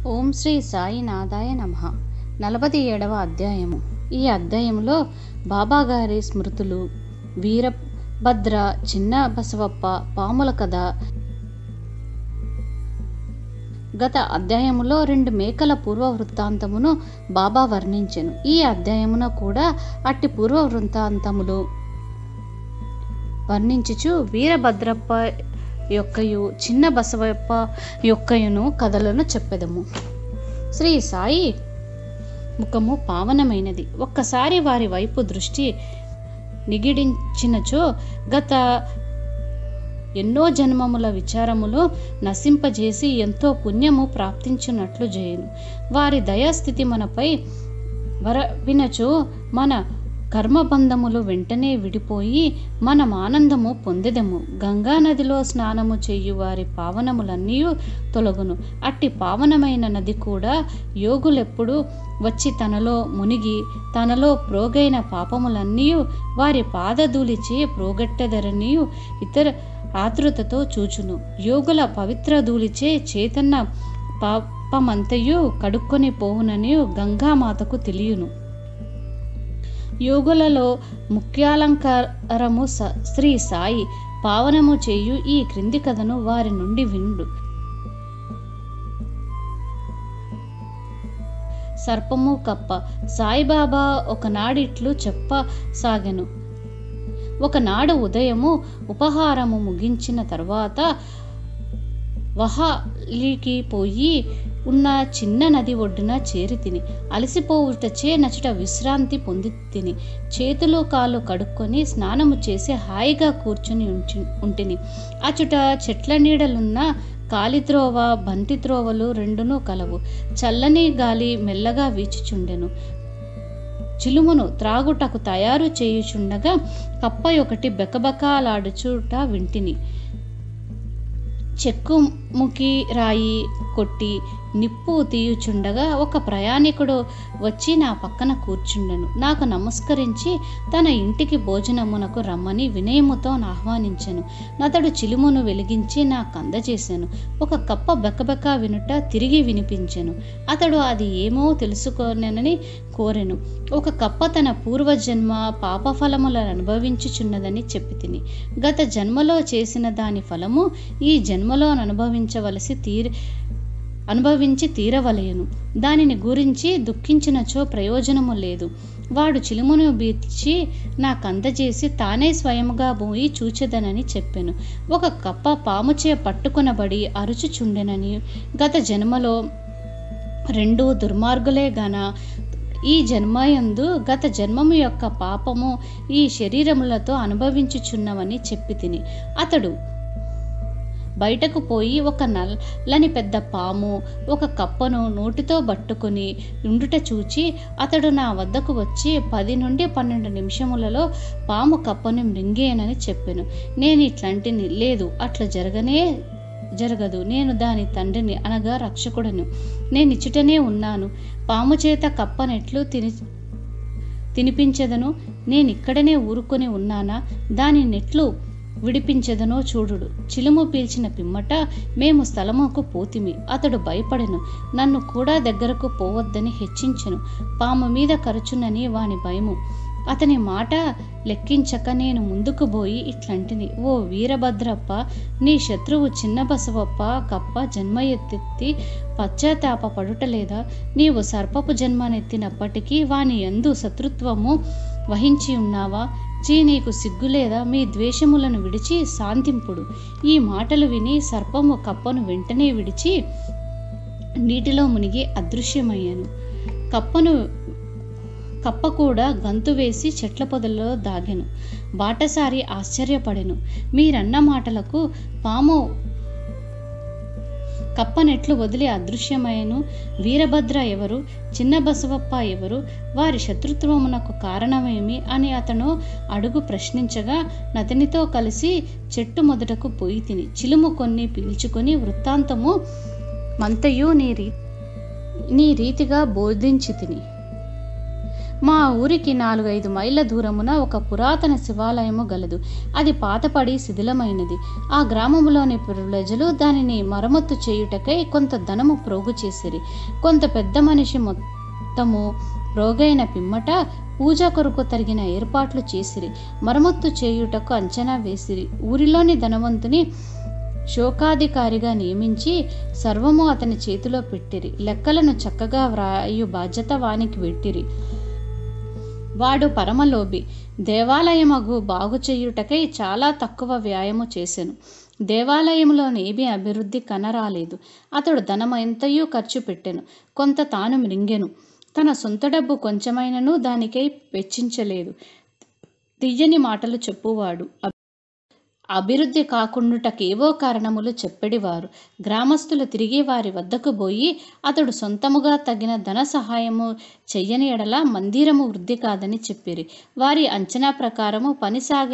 ఓం శ్రీ సాయినాథాయ నమ నలభై ఏడవ అధ్యాయము ఈ అధ్యాయంలో బాబాగారి స్మృతులు వీరభద్ర చిన్న బసవప్ప పాముల కథ గత అధ్యాయములో రెండు మేకల పూర్వ వృత్తాంతమును బాబా వర్ణించెను ఈ అధ్యాయమున కూడా అట్టి పూర్వ వృత్తాంతములు వర్ణించుచు వీరభద్రప్ప యొక్కయు చిన్న బసవప్ప యొక్కయును కథలను చెప్పెదము శ్రీ సాయి ముఖము పావనమైనది ఒక్కసారి వారి వైపు దృష్టి నిగిడించినచో గత ఎన్నో జన్మముల విచారములు నశింపజేసి ఎంతో పుణ్యము ప్రాప్తించున్నట్లు చేయను వారి దయాస్థితి మనపై వరవినచో మన కర్మబంధములు వెంటనే విడిపోయి మనం ఆనందము పొందెదము గంగా నదిలో స్నానము చేయు వారి పావనములన్నీ తొలగును అట్టి పావనమైన నది కూడా యోగులెప్పుడు వచ్చి తనలో మునిగి తనలో ప్రోగైన పాపములన్నీ వారి పాదధూలిచే ప్రోగట్టెదరని ఇతర ఆతృతతో చూచును యోగుల పవిత్ర ధూళిచే చేతన్న పాపమంతయు కడుక్కొని పోవునని గంగామాతకు తెలియను యోగులలో ముఖ్యాలంకారము శ్రీ సాయి పావనము చేయు ఈ క్రింది కథను వారి నుండి విండు సర్పము కప్ప సాయిబాబా ఒకనాడిట్లు చెప్పసాగెను ఒకనాడు ఉదయము ఉపహారము ముగించిన తర్వాత వహాలికి పోయి ఉన్న చిన్న నది ఒడ్డున చేరి తిని అలసిపోవుటచే నచుట విశ్రాంతి పొంది తిని చేతులు కాళ్ళు కడుక్కొని స్నానము చేసి హాయిగా కూర్చుని ఉంచి ఉంటిని అచుట చెట్ల నీడలున్న కాలిత్రోవ బంతి త్రోవలు రెండును కలవు చల్లని గాలి మెల్లగా వీచుచుండెను చిలుమును త్రాగుటకు తయారు చేయుచుండగా కప్ప ఒకటి బెకబకాలాడుచుట వింటిని చెక్కుముకి రాయి కొట్టి నిప్పు తీయుచుండగా ఒక ప్రయాణికుడు వచ్చి నా పక్కన కూర్చుండెను నాకు నమస్కరించి తన ఇంటికి భోజనమునకు రమ్మని వినయముతో ఆహ్వానించెను అతడు చిలుమును వెలిగించి నాకు అందజేశాను ఒక కప్ప బెక్కబెక్క వినుట తిరిగి వినిపించెను అతడు అది ఏమో తెలుసుకోనని కోరెను ఒక కప్ప తన పూర్వజన్మ పాపఫలములను అనుభవించుచున్నదని చెప్పి తిని గత జన్మలో చేసిన దాని ఫలము ఈ జన్మలో అనుభవించవలసి తీరి అనుభవించి తీరవలయను దానిని గురించి దుఃఖించినచో ప్రయోజనము లేదు వాడు చిలుమును బీర్చి నాకు అందజేసి తానే స్వయముగా పోయి చూచెదనని చెప్పాను ఒక కప్ప పాముచే పట్టుకొనబడి అరుచుచుండెనని గత జన్మలో రెండు దుర్మార్గులే గన ఈ జన్మయందు గత జన్మము యొక్క పాపము ఈ శరీరములతో అనుభవించుచున్నవని చెప్పి తిని అతడు బయటకు పోయి ఒక నల్లని పెద్ద పాము ఒక కప్పను నోటితో పట్టుకుని ఉండుట చూచి అతడు నా వద్దకు వచ్చి పది నుండి పన్నెండు నిమిషములలో పాము కప్పను మృంగేనని చెప్పాను నేను ఇట్లాంటిని లేదు అట్లా జరగనే జరగదు నేను దాని తండ్రిని అనగా రక్షకుడను నేను ఇచ్చుటనే ఉన్నాను పాము చేత కప్పనెట్లు తిని తినిపించదను నేను ఇక్కడనే ఊరుకొని ఉన్నానా దాని నెట్లు విడిపించదనో చూడుడు చిలుము పీల్చిన పిమ్మట మేము స్థలముకు పోతిమి అతడు భయపడెను నన్ను కూడా దగ్గరకు పోవద్దని హెచ్చించెను పాము మీద కరుచునని వాని భయము అతని మాట లెక్కించక నేను ముందుకు పోయి ఇట్లాంటిని ఓ వీరభద్రప్ప నీ శత్రువు చిన్న బసవప్ప కప్ప జన్మ ఎత్తెత్తి పశ్చాత్తాప పడుటలేదా నీవు సర్పపు జన్మనెత్తినప్పటికీ వాని ఎందు శత్రుత్వము వహించి ఉన్నావా చీ నీకు సిగ్గులేదా మీ ద్వేషములను విడిచి శాంతింపుడు ఈ మాటలు విని సర్పము కప్పను వెంటనే విడిచి నీటిలో మునిగి అదృశ్యమయ్యాను కప్పను కప్ప కూడా గంతు వేసి చెట్ల పొదల్లో దాగెను బాటసారి ఆశ్చర్యపడెను మీరన్న మాటలకు పాము కప్పనెట్లు వదిలి అదృశ్యమయ్యను వీరభద్ర ఎవరు చిన్న బసవప్ప ఎవరు వారి శత్రుత్వమునకు కారణమేమి అని అతను అడుగు ప్రశ్నించగా నతనితో కలిసి చెట్టు మొదటకు పోయి తిని చిలుము కొన్ని పీల్చుకొని వృత్తాంతము మంతయు నీ రీ నీ రీతిగా బోధించి తిని మా ఊరికి నాలుగైదు మైళ్ళ దూరమున ఒక పురాతన శివాలయము గలదు అది పాతపడి శిథిలమైనది ఆ గ్రామములోని ప్రజలు దానిని మరమ్మత్తు చేయుటకై కొంత ధనము ప్రోగు చేసిరి కొంత పెద్ద మనిషి మొత్తము ప్రోగైన పిమ్మట పూజ కొరకు తరిగిన ఏర్పాట్లు చేసిరి మరమ్మత్తు చేయుటకు అంచనా వేసిరి ఊరిలోని ధనవంతుని శోకాధికారిగా నియమించి సర్వము అతని చేతిలో పెట్టిరి లెక్కలను చక్కగా వ్రాయు బాధ్యత వానికి పెట్టిరి వాడు పరమలోభి దేవాలయమగు బాగు చేయుటకై చాలా తక్కువ వ్యాయామం చేసెను దేవాలయంలోనేమీ అభివృద్ధి కనరాలేదు అతడు ధనం ఎంతయూ ఖర్చు పెట్టెను కొంత తాను మృంగెను తన సొంత డబ్బు కొంచెమైనను దానికై వెచ్చించలేదు తీయని మాటలు చెప్పువాడు అభివృద్ధి కాకుండుటకేవో కారణములు చెప్పెడివారు గ్రామస్తులు తిరిగి వారి వద్దకు పోయి అతడు సొంతముగా తగిన ధన సహాయము చెయ్యని ఎడల మందిరము వృద్ధి కాదని చెప్పిరి వారి అంచనా ప్రకారము పని సాగ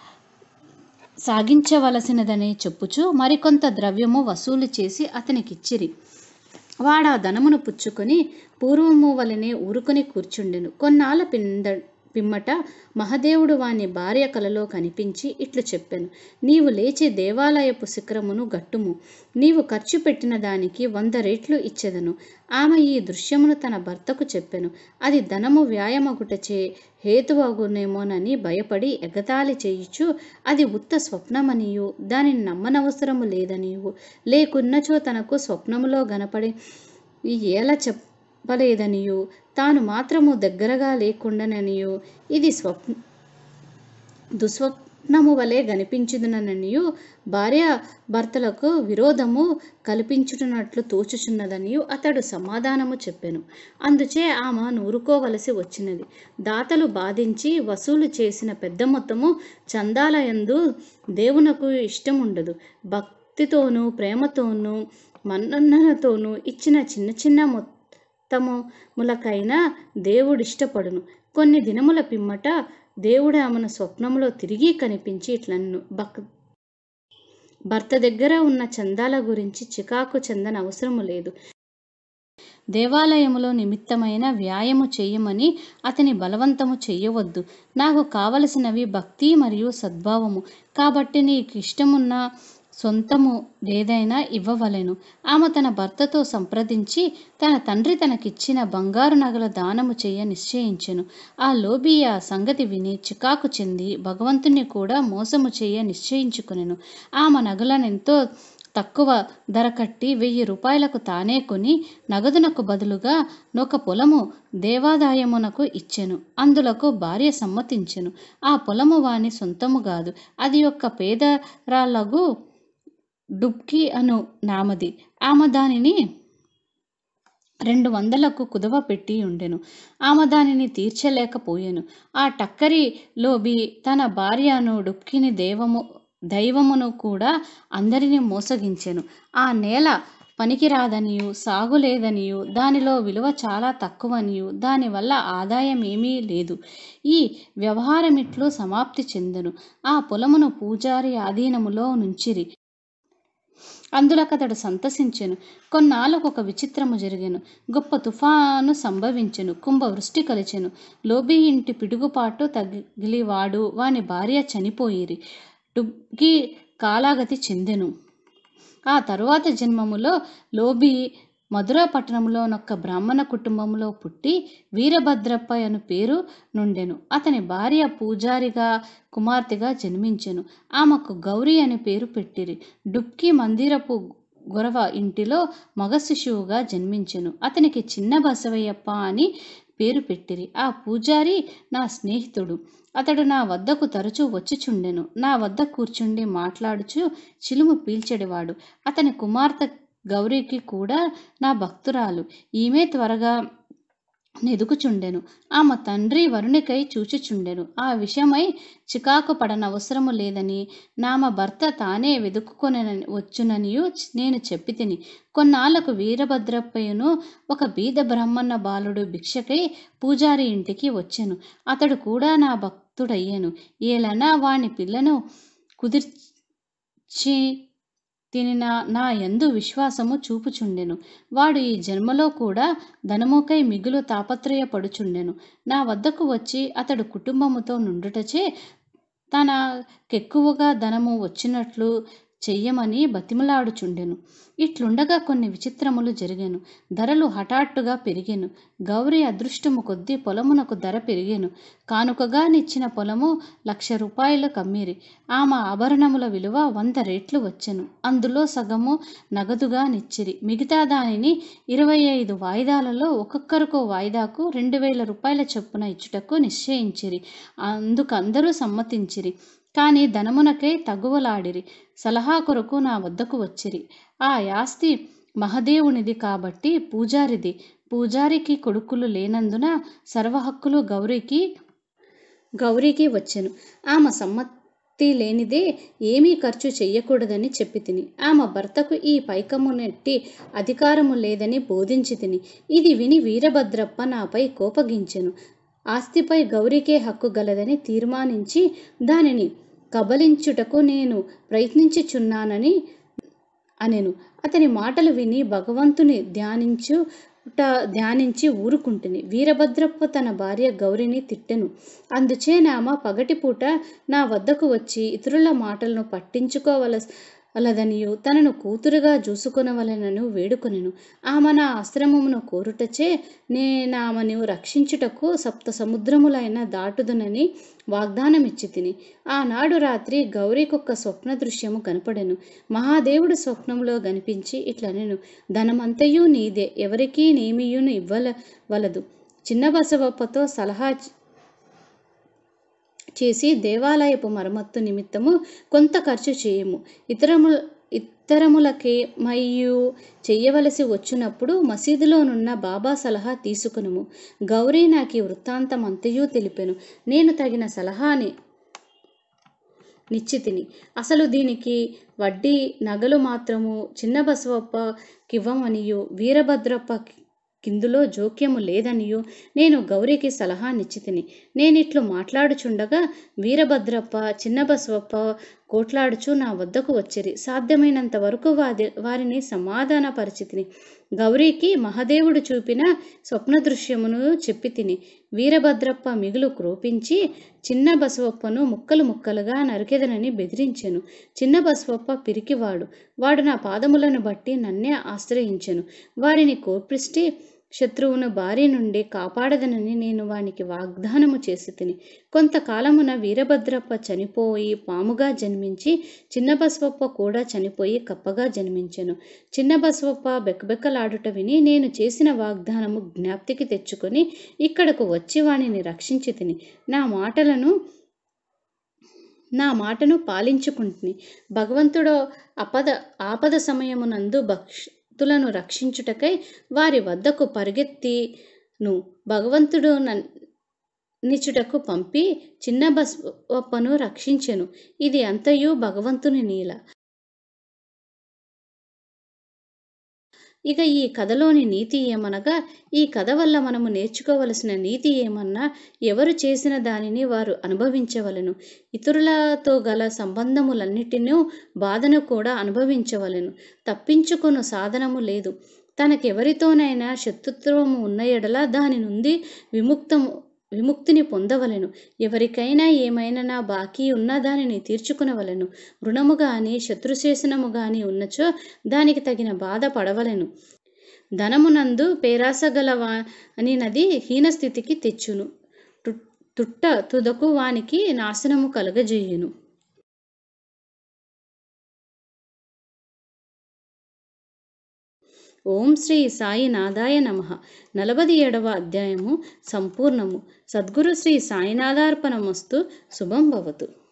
సాగించవలసినదని చెప్పుచు మరికొంత ద్రవ్యము వసూలు చేసి అతనికిచ్చిరి వాడా ధనమును పుచ్చుకొని పూర్వము వలనే ఊరుకొని కూర్చుండెను కొన్నాళ్ళ పింద పిమ్మట మహదేవుడు వాని భార్య కలలో కనిపించి ఇట్లు చెప్పాను నీవు లేచి దేవాలయపు శిఖరమును గట్టుము నీవు ఖర్చు పెట్టిన దానికి వంద రేట్లు ఇచ్చెదను ఆమె ఈ దృశ్యమును తన భర్తకు చెప్పెను అది ధనము వ్యాయమగుటచే హేతువగునేమోనని భయపడి ఎగతాళి చేయుచు అది ఉత్త స్వప్నమనియు దానిని నమ్మనవసరము లేదనియు లేకున్నచో తనకు స్వప్నములో గనపడి ఏల చెప్ చెప్పలేదనియు తాను మాత్రము దగ్గరగా లేకుండాననియు ఇది స్వప్న దుస్వప్నము వలె గనిపించుదుననియు భార్య భర్తలకు విరోధము కల్పించుటున్నట్లు తోచుచున్నదనియు అతడు సమాధానము చెప్పెను అందుచే ఆమె నూరుకోవలసి వచ్చినది దాతలు బాధించి వసూలు చేసిన పెద్ద మొత్తము చందాలయందు దేవునకు ఇష్టముండదు భక్తితోనూ ప్రేమతోనూ మన్ననతోనూ ఇచ్చిన చిన్న చిన్న మొత్తం మొత్తములకైనా దేవుడిష్టపడును కొన్ని దినముల పిమ్మట దేవుడు ఆమెను స్వప్నములో తిరిగి కనిపించి ఇట్లన్ను భక్ భర్త దగ్గర ఉన్న చందాల గురించి చికాకు చెందన అవసరము లేదు దేవాలయములో నిమిత్తమైన వ్యాయము చేయమని అతని బలవంతము చెయ్యవద్దు నాకు కావలసినవి భక్తి మరియు సద్భావము కాబట్టి నీకు ఇష్టమున్న సొంతము ఏదైనా ఇవ్వవలెను ఆమె తన భర్తతో సంప్రదించి తన తండ్రి తనకిచ్చిన బంగారు నగల దానము చేయ నిశ్చయించెను ఆ లోబి ఆ సంగతి విని చికాకు చెంది భగవంతుని కూడా మోసము చేయ నిశ్చయించుకునెను ఆమె నగలనెంతో తక్కువ ధర కట్టి వెయ్యి రూపాయలకు తానే కొని నగదునకు బదులుగా నొక పొలము దేవాదాయమునకు ఇచ్చెను అందులకు భార్య సమ్మతించెను ఆ పొలము వాని సొంతము కాదు అది యొక్క పేదరాళ్ళగు డుబ్కి అను నామది ఆమె దానిని రెండు వందలకు కుదవ పెట్టి ఉండెను ఆమె దానిని తీర్చలేకపోయెను ఆ టక్కరి లోబి తన భార్యను డుక్కిని దేవము దైవమును కూడా అందరినీ మోసగించెను ఆ నేల పనికిరాదనియు సాగులేదనియు దానిలో విలువ చాలా తక్కువనియు దానివల్ల ఆదాయం ఏమీ లేదు ఈ వ్యవహారమిట్లు సమాప్తి చెందెను ఆ పొలమును పూజారి ఆధీనములో నుంచిరి అందులకతడు సంతసించెను కొన్నాళ్ళకు ఒక విచిత్రము జరిగెను గొప్ప తుఫాను సంభవించెను కుంభవృష్టి కలిచెను లోబి ఇంటి పిడుగుపాటు తగిలి వాడు వాని భార్య చనిపోయిరి డుగ్గి కాలాగతి చెందెను ఆ తరువాత జన్మములో లోబి మధుర పట్టణంలోనొక్క బ్రాహ్మణ కుటుంబంలో పుట్టి వీరభద్రప్ప అను పేరు నుండెను అతని భార్య పూజారిగా కుమార్తెగా జన్మించెను ఆమెకు గౌరీ అని పేరు పెట్టిరి డుబ్కి మందిరపు గొరవ ఇంటిలో మగ శిశువుగా జన్మించెను అతనికి చిన్న బసవయ్యప్ప అని పేరు పెట్టిరి ఆ పూజారి నా స్నేహితుడు అతడు నా వద్దకు తరచూ వచ్చిచుండెను నా వద్ద కూర్చుండి మాట్లాడుచు చిలుము పీల్చెడివాడు అతని కుమార్తె గౌరీకి కూడా నా భక్తురాలు ఈమె త్వరగా నెదుకుచుండెను ఆమె తండ్రి వరునికై చూచుచుండెను ఆ విషయమై చికాకు పడనవసరము లేదని నామ భర్త తానే వెదుక్కుని వచ్చుననియు నేను చెప్పి తిని కొన్నాళ్లకు వీరభద్రప్పయ్యను ఒక బీద బ్రాహ్మణ బాలుడు భిక్షకై పూజారి ఇంటికి వచ్చెను అతడు కూడా నా భక్తుడయ్యాను ఏలనా వాని పిల్లను కుదిర్చి తినిన నా యందు విశ్వాసము చూపుచుండెను వాడు ఈ జన్మలో కూడా ధనముకై మిగులు తాపత్రయపడుచుండెను నా వద్దకు వచ్చి అతడు కుటుంబముతో నుండుటచే తనకెక్కువగా ధనము వచ్చినట్లు చెయ్యమని బతిమలాడుచుండెను ఇట్లుండగా కొన్ని విచిత్రములు జరిగాను ధరలు హఠాత్తుగా పెరిగాను గౌరీ అదృష్టము కొద్దీ పొలమునకు ధర పెరిగాను కానుకగా నిచ్చిన పొలము లక్ష రూపాయలు కమ్మీరి ఆమె ఆభరణముల విలువ వంద రేట్లు వచ్చెను అందులో సగము నగదుగా నిచ్చిరి మిగతా దానిని ఇరవై ఐదు వాయిదాలలో ఒక్కొక్కరికో వాయిదాకు రెండు వేల రూపాయల చొప్పున ఇచ్చుటకు నిశ్చయించిరి అందుకు అందరూ సమ్మతించిరి కానీ ధనమునకై తగువలాడిరి సలహా కొరకు నా వద్దకు వచ్చిరి ఆ యాస్తి మహదేవునిది కాబట్టి పూజారిది పూజారికి కొడుకులు లేనందున సర్వహక్కులు గౌరీకి గౌరీకి వచ్చెను ఆమె సమ్మతి లేనిదే ఏమీ ఖర్చు చెయ్యకూడదని చెప్పి తిని ఆమె భర్తకు ఈ పైకము నెట్టి అధికారము లేదని బోధించి తిని ఇది విని వీరభద్రప్ప నాపై కోపగించెను ఆస్తిపై గౌరీకే హక్కు గలదని తీర్మానించి దానిని కబలించుటకు నేను ప్రయత్నించుచున్నానని అనెను అతని మాటలు విని భగవంతుని ధ్యానించుట ధ్యానించి ఊరుకుంటుని వీరభద్రప్ప తన భార్య గౌరిని తిట్టెను అందుచేనామ పగటిపూట నా వద్దకు వచ్చి ఇతరుల మాటలను పట్టించుకోవలదనియు తనను కూతురుగా చూసుకొనవలెనను వేడుకొనెను ఆమె నా ఆశ్రమమును కోరుటచే నేనామను రక్షించుటకు సప్త సముద్రములైన దాటుదునని వాగ్దానమిచ్చి తిని ఆనాడు రాత్రి గౌరీకొక్క స్వప్న దృశ్యము కనపడెను మహాదేవుడు స్వప్నంలో కనిపించి ఇట్లనెను ధనమంతయు నీదే ఎవరికీ నేమియును ఇవ్వల వలదు చిన్న బసవప్పతో సలహా చేసి దేవాలయపు మరమ్మత్తు నిమిత్తము కొంత ఖర్చు చేయము ఇతరము ఇతరములకే మరియు చెయ్యవలసి వచ్చినప్పుడు మసీదులోనున్న బాబా సలహా తీసుకునుము గౌరీ నాకు ఈ వృత్తాంతం అంతయు తెలిపెను నేను తగిన సలహాని నిశ్చితిని అసలు దీనికి వడ్డీ నగలు మాత్రము చిన్న బసవప్పకివ్వమనియు వీరభద్రప్ప కిందులో జోక్యము లేదనియు నేను గౌరికి సలహా నిచ్చితిని నేనిట్లు మాట్లాడుచుండగా వీరభద్రప్ప చిన్న బసవప్ప కోట్లాడుచు నా వద్దకు వచ్చిరి సాధ్యమైనంత వరకు వాది వారిని సమాధానపరిచితిని గౌరీకి మహదేవుడు చూపిన స్వప్న దృశ్యమును చెప్పి తిని వీరభద్రప్ప మిగులు క్రోపించి చిన్న బసవప్పను ముక్కలు ముక్కలుగా నరికెదనని బెదిరించెను చిన్న బసవప్ప పిరికివాడు వాడు నా పాదములను బట్టి నన్నే ఆశ్రయించెను వారిని కోపిష్టి శత్రువును బారి నుండి కాపాడదనని నేను వానికి వాగ్దానము చేసి తిని కొంతకాలమున వీరభద్రప్ప చనిపోయి పాముగా జన్మించి చిన్న బసవప్ప కూడా చనిపోయి కప్పగా జన్మించెను చిన్న బసవప్ప బెక్కబెక్కలాడుట విని నేను చేసిన వాగ్దానము జ్ఞాప్తికి తెచ్చుకొని ఇక్కడకు వచ్చి వానిని రక్షించి తిని నా మాటలను నా మాటను పాలించుకుంటుని భగవంతుడు అపద ఆపద సమయమునందు భక్తులను రక్షించుటకై వారి వద్దకు పరిగెత్తిను భగవంతుడు నిచుటకు పంపి చిన్న బస్వప్పను రక్షించెను ఇది అంతయు భగవంతుని నీల ఇక ఈ కథలోని నీతి ఏమనగా ఈ కథ వల్ల మనము నేర్చుకోవలసిన నీతి ఏమన్నా ఎవరు చేసిన దానిని వారు అనుభవించవలను ఇతరులతో గల సంబంధములన్నిటినూ బాధను కూడా అనుభవించవలను తప్పించుకొను సాధనము లేదు తనకెవరితోనైనా శత్రుత్వము ఉన్న ఎడల దాని నుండి విముక్తము విముక్తిని పొందవలెను ఎవరికైనా ఏమైనా నా బాకీ ఉన్న దానిని తీర్చుకునవలెను రుణము గాని శత్రుశేషనము గాని ఉన్నచో దానికి తగిన బాధ పడవలెను ధనమునందు పేరాసగలవా అని నది హీనస్థితికి తెచ్చును తుట్ట తుదకు వానికి నాశనము కలుగజేయును ఓం శ్రీ సాయినాథాయ నమ నలభై ఏడవ అధ్యాయము సంపూర్ణము సద్గురు శ్రీ సాయినాథార్పణమస్తు శుభం భవతు